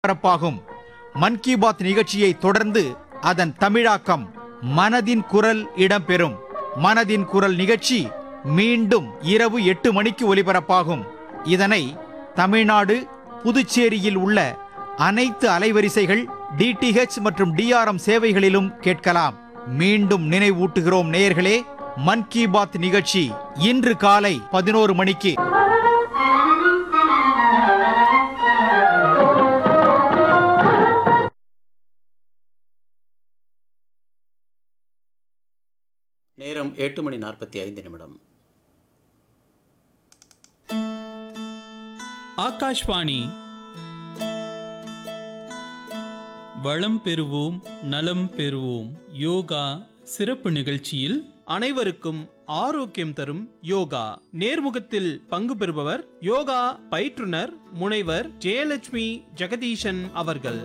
ஒலிபரப்பாகும் மன் கி பாத் நிகழ்ச்சியை தொடர்ந்து அதன் தமிழாக்கம் மனதின் குரல் இடம்பெறும் மனதின் குரல் நிகழ்ச்சி மீண்டும் இரவு எட்டு மணிக்கு ஒலிபரப்பாகும் இதனை தமிழ்நாடு புதுச்சேரியில் உள்ள அனைத்து அலைவரிசைகள் டிடிஹெச் மற்றும் டிஆர்எம் சேவைகளிலும் கேட்கலாம் மீண்டும் நினைவூட்டுகிறோம் நேயர்களே மன் கி பாத் நிகழ்ச்சி இன்று காலை பதினோரு மணிக்கு நேரம் எட்டு மணி நாற்பத்தி ஐந்து நிமிடம் ஆகாஷ்வாணி வளம் பெறுவோம் நலம் பெறுவோம் யோகா சிறப்பு நிகழ்ச்சியில் அனைவருக்கும் ஆரோக்கியம் தரும் யோகா நேர்முகத்தில் பங்கு பெறுபவர் யோகா பயிற்றுனர் முனைவர் ஜெயலட்சுமி ஜெகதீசன் அவர்கள்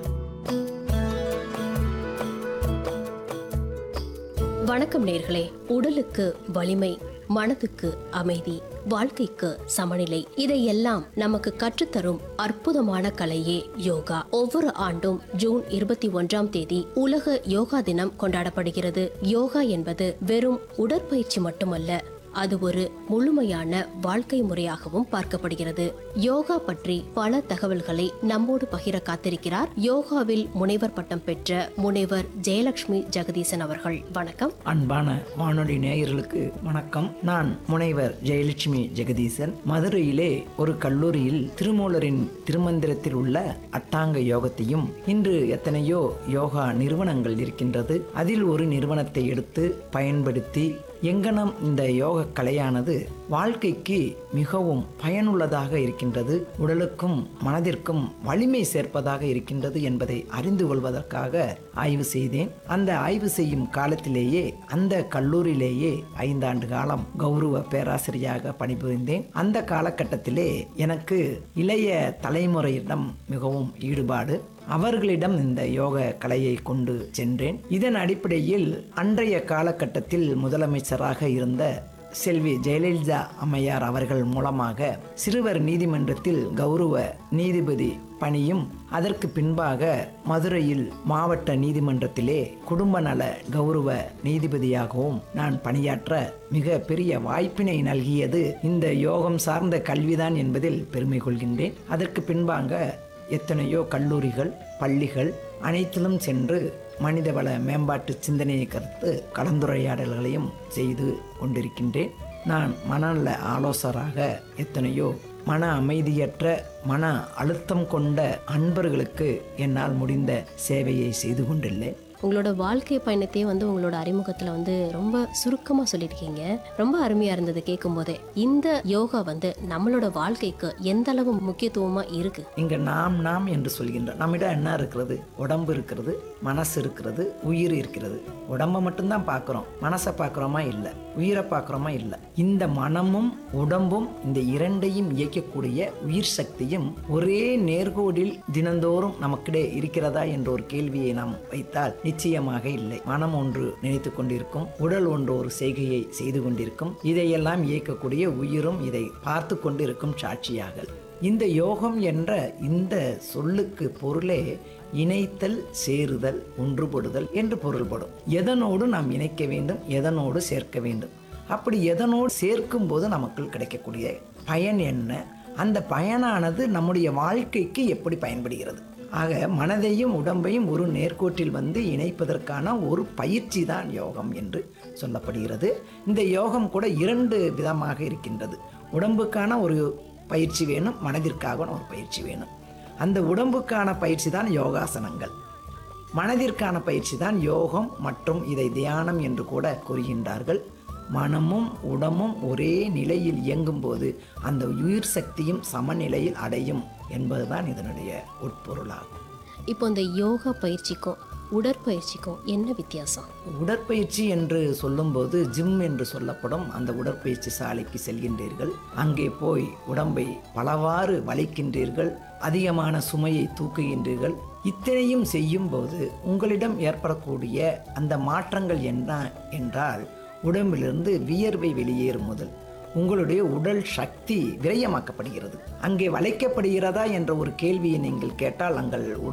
வணக்கம் நேர்களே உடலுக்கு வலிமை மனதுக்கு அமைதி வாழ்க்கைக்கு சமநிலை இதையெல்லாம் நமக்கு கற்றுத்தரும் அற்புதமான கலையே யோகா ஒவ்வொரு ஆண்டும் ஜூன் இருபத்தி ஒன்றாம் தேதி உலக யோகா தினம் கொண்டாடப்படுகிறது யோகா என்பது வெறும் உடற்பயிற்சி மட்டுமல்ல அது ஒரு முழுமையான வாழ்க்கை முறையாகவும் பார்க்கப்படுகிறது யோகா பற்றி பல தகவல்களை நம்மோடு பகிர காத்திருக்கிறார் யோகாவில் முனைவர் பட்டம் பெற்ற முனைவர் ஜெயலட்சுமி ஜெகதீசன் அவர்கள் வணக்கம் அன்பான வானொலி நேயர்களுக்கு வணக்கம் நான் முனைவர் ஜெயலட்சுமி ஜெகதீசன் மதுரையிலே ஒரு கல்லூரியில் திருமூலரின் திருமந்திரத்தில் உள்ள அட்டாங்க யோகத்தையும் இன்று எத்தனையோ யோகா நிறுவனங்கள் இருக்கின்றது அதில் ஒரு நிறுவனத்தை எடுத்து பயன்படுத்தி எங்கனம் இந்த யோக கலையானது வாழ்க்கைக்கு மிகவும் பயனுள்ளதாக இருக்கின்றது உடலுக்கும் மனதிற்கும் வலிமை சேர்ப்பதாக இருக்கின்றது என்பதை அறிந்து கொள்வதற்காக ஆய்வு செய்தேன் அந்த ஆய்வு செய்யும் காலத்திலேயே அந்த கல்லூரியிலேயே ஐந்தாண்டு காலம் கௌரவ பேராசிரியராக பணிபுரிந்தேன் அந்த காலகட்டத்திலே எனக்கு இளைய தலைமுறையிடம் மிகவும் ஈடுபாடு அவர்களிடம் இந்த யோக கலையை கொண்டு சென்றேன் இதன் அடிப்படையில் அன்றைய காலகட்டத்தில் முதலமைச்சராக இருந்த செல்வி ஜெயலலிதா அம்மையார் அவர்கள் மூலமாக சிறுவர் நீதிமன்றத்தில் கௌரவ நீதிபதி பணியும் அதற்கு பின்பாக மதுரையில் மாவட்ட நீதிமன்றத்திலே குடும்ப நல கௌரவ நீதிபதியாகவும் நான் பணியாற்ற மிக பெரிய வாய்ப்பினை நல்கியது இந்த யோகம் சார்ந்த கல்விதான் என்பதில் பெருமை கொள்கின்றேன் அதற்கு பின்பாக எத்தனையோ கல்லூரிகள் பள்ளிகள் அனைத்திலும் சென்று மனிதவள மேம்பாட்டு சிந்தனையை கருத்து கலந்துரையாடல்களையும் செய்து கொண்டிருக்கின்றேன் நான் மனநல ஆலோசகராக எத்தனையோ மன அமைதியற்ற மன அழுத்தம் கொண்ட அன்பர்களுக்கு என்னால் முடிந்த சேவையை செய்து கொண்டுள்ளேன் உங்களோட வாழ்க்கை பயணத்தையே வந்து உங்களோட அறிமுகத்துல வந்து ரொம்ப சுருக்கமா சொல்லியிருக்கீங்க ரொம்ப அருமையா இருந்தது கேட்கும் போதே இந்த யோகா வந்து நம்மளோட வாழ்க்கைக்கு எந்த அளவு முக்கியத்துவமா இருக்கு இங்க நாம் நாம் என்று சொல்கின்றோம் நம்மிடம் என்ன இருக்கிறது உடம்பு இருக்கிறது மனசு இருக்கிறது உயிர் இருக்கிறது உடம்பை மட்டும்தான் பார்க்குறோம் மனசை பார்க்குறோமா இல்லை உயிரை பார்க்குறோமா இல்லை இந்த மனமும் உடம்பும் இந்த இரண்டையும் இயக்கக்கூடிய உயிர் சக்தியும் ஒரே நேர்கோடில் தினந்தோறும் நமக்கிடையே இருக்கிறதா என்ற ஒரு கேள்வியை நாம் வைத்தால் நிச்சயமாக இல்லை மனம் ஒன்று நினைத்து கொண்டிருக்கும் உடல் ஒன்று ஒரு செய்கையை செய்து கொண்டிருக்கும் இதையெல்லாம் இயக்கக்கூடிய உயிரும் இதை பார்த்து கொண்டிருக்கும் சாட்சியாக இந்த யோகம் என்ற இந்த சொல்லுக்கு பொருளே இணைத்தல் சேருதல் ஒன்றுபடுதல் என்று பொருள்படும் எதனோடு நாம் இணைக்க வேண்டும் எதனோடு சேர்க்க வேண்டும் அப்படி எதனோடு சேர்க்கும் போது நமக்கு கிடைக்கக்கூடிய பயன் என்ன அந்த பயனானது நம்முடைய வாழ்க்கைக்கு எப்படி பயன்படுகிறது ஆக மனதையும் உடம்பையும் ஒரு நேர்கோட்டில் வந்து இணைப்பதற்கான ஒரு பயிற்சி தான் யோகம் என்று சொல்லப்படுகிறது இந்த யோகம் கூட இரண்டு விதமாக இருக்கின்றது உடம்புக்கான ஒரு பயிற்சி வேணும் மனதிற்காக ஒரு பயிற்சி வேணும் அந்த உடம்புக்கான பயிற்சி தான் யோகாசனங்கள் மனதிற்கான பயிற்சி தான் யோகம் மற்றும் இதை தியானம் என்று கூட கூறுகின்றார்கள் மனமும் உடம்பும் ஒரே நிலையில் இயங்கும்போது அந்த உயிர் சக்தியும் சமநிலையில் அடையும் என்பதுதான் இதனுடைய உட்பொருளாகும் இப்போ இந்த யோகா பயிற்சிக்கும் உடற்பயிற்சிக்கும் என்ன வித்தியாசம் உடற்பயிற்சி என்று சொல்லும்போது ஜிம் என்று சொல்லப்படும் அந்த உடற்பயிற்சி சாலைக்கு செல்கின்றீர்கள் அங்கே போய் உடம்பை பலவாறு வளைக்கின்றீர்கள் அதிகமான சுமையை தூக்குகின்றீர்கள் இத்தனையும் செய்யும்போது உங்களிடம் ஏற்படக்கூடிய அந்த மாற்றங்கள் என்ன என்றால் உடம்பிலிருந்து வியர்வை வெளியேறும் முதல் உங்களுடைய உடல் சக்தி விரயமாக்கப்படுகிறது அங்கே வளைக்கப்படுகிறதா என்ற ஒரு கேள்வியை நீங்கள் கேட்டால் அங்கள் உடல்